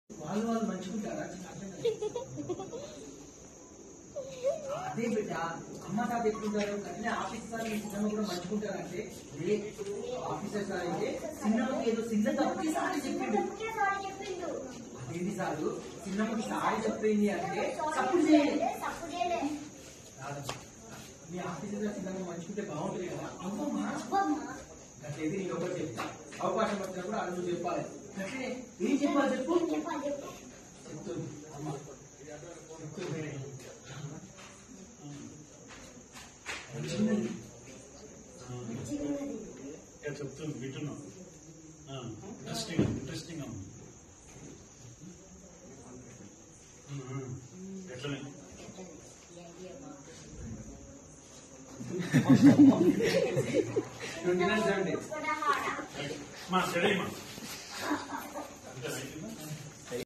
వాళ్ళు వాళ్ళు మంచుకుంటారా అదే బిడ్డ అమ్మ తాత ఎట్లుంటారు కానీ ఆఫీసర్ చిన్నమ్మ కూడా మంచుకుంటారు అంటే లే ఆఫీసర్ సార్ అయితే చిన్నమ్మకి ఏదో చిన్న తప్పుకి సారీ చెప్పిండు అదేంటి సారు చిన్నమ్మకి సారీ చెప్పింది అంటే తప్పుడు చేయాలి రాదమ్మా. మీ ఆఫీసర్ గారు చిన్నమ్మ మంచుకుంటే బాగుంటుంది కదా అమ్మమ్మా అట్లయితే నేను ఒకటి చెప్తా అవకాశం వచ్చినప్పుడు అడుగు చెప్పాలి అంటే ఏం చెప్పాలి చెప్పు చెప్తుంది అమ్మ చెప్తుంది చిన్నది. ఇక్కడ చెప్తుంది వింటున్నాం ఇంట్రెస్టింగ్ ఇంట్రెస్టింగ్ అమ్మ ఎట్లనే నువ్వు తినండి చూడండి మా స్టడీ మా